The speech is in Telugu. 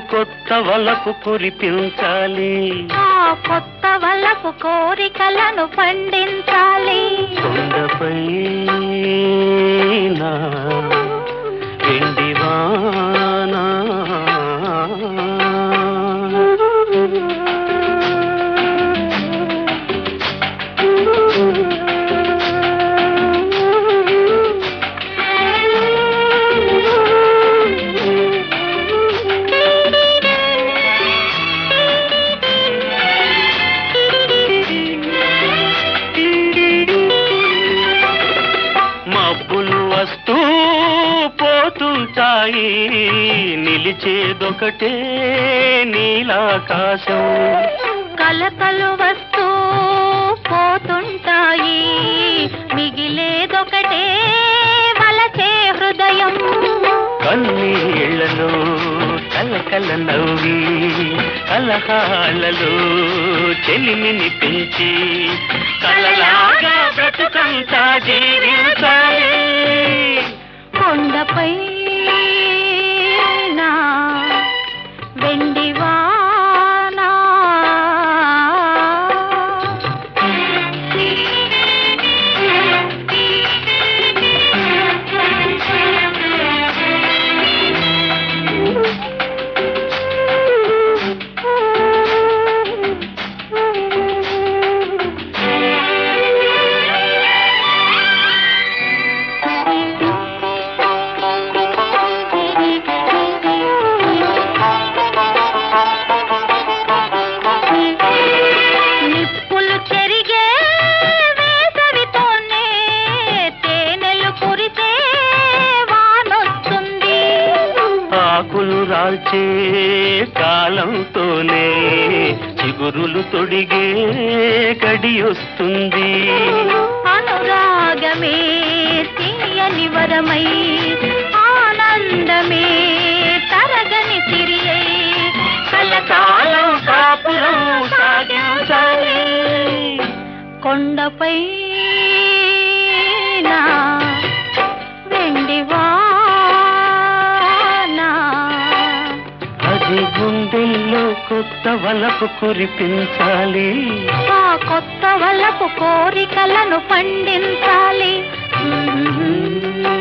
కొత్త వలపు కురిపించాలి ఆ కొత్త వలపు కోరికలను పండించాలి కొండపై నా వెండి వానా మబ్బులు వస్తూ పోతుంటాయి నిలిచేదొకటే నీలాకాశం కలకలు వస్తూ పోతుంటాయి మిగిలేదొకటే వలచే హృదయం కన్నీళ్లలో కలకల నవ్వి కలహాలలో చెలిమిని పెంచి కలలాగా బ్రతుకంతా జీవించాలి కొండపై నా వెండి వానా నిప్పులు చెరిగే వేసవితోనే తేనెలు కురితే వానొస్తుంది ఆకులు రాల్చే కాలంతోనే చిగురులు తొడిగే గడియొస్తుంది అనురాగమే తీయని వరమై ఆనందమే తరగని సిరియై కలకాలం కాపురం సాగించాలి కొండపై నా వెండి వానా అది గుండెల్లో కొత్త వలపు కురిపించాలి ఆ కొత్త వలపు కోరికలను పండించాలి